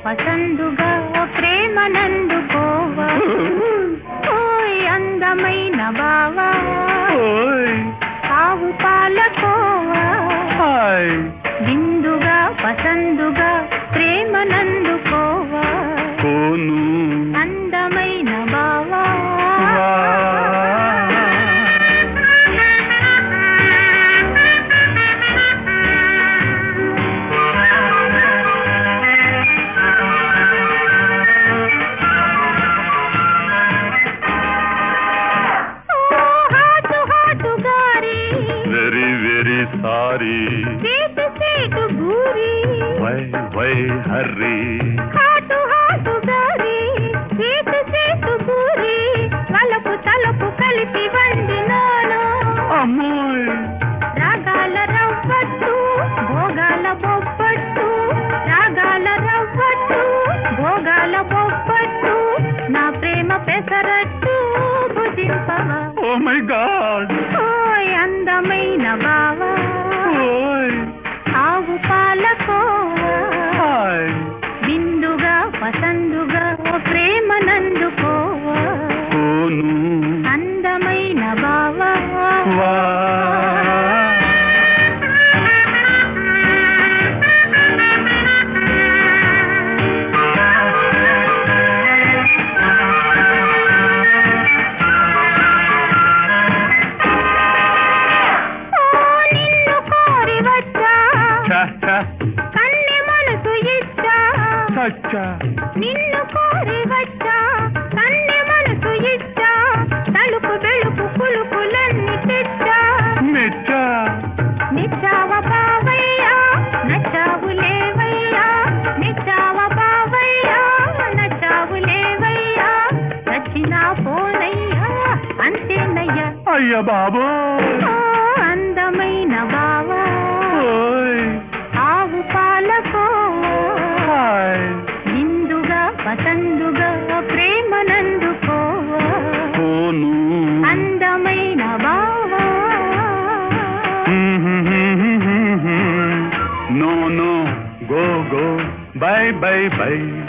పసందుగా ప్రేమనందుకోవా ఓయ్ అందమైన బావా ఓయ్ ఆవు పాలకోవా హాయ్ విందుగా పసందుగా ప్రేమనందుకోవా కోను అందమైన బావా వా. ఓ హాటు హాటు గారి వెరీ వెరీ సారీ సేటు సేటు గూరి why why hurry hot hot గారి సేటు సేటు గూరి వలపు తలపు కలిపి వండినాను అమ్మాయ్ రాగాల రవ్వట్టు భోగాల బొబ్బట్టు రాగాల రవ్వట్టు భోగాల బొబ్బట్టు నా ప్రేమ పెసరట్టు భుజింపవా ఓ మై గాడ్ ఓయ్ అందమైన బావా ఓయ్ ఆవు పాలకోవా హాయ్ విందుగా పసందుగా ప్రేమనందుకోవా కోను అందమైన బావా వా ఓ నిన్ను కోరి వచ్చా చ చ కన్నె మనసు ఇచ్చా చచ్చ నిన్ను కోరి వచ్చా కన్నె మనసు ఇచ్చా తలుపు వెలుపు కులుకులన్నీ తెచ్చా మెచ్చ నిచ్చావ బావయ్యా నచ్చావు లేవయ్యా నిచ్చావ బావయ్యా నచ్చావు లేవయ్యా నచ్చినా పోనయ్యా అంతేనయ్యా అయ్య బాబోయ్ ఓ అందమైన బావా ఓయ్ ఆవు పాలకో హాయ్ నిందుగా పసందుగా ప్రేమనందుకోవా కోను అందమైన బావా no no go go bye bye by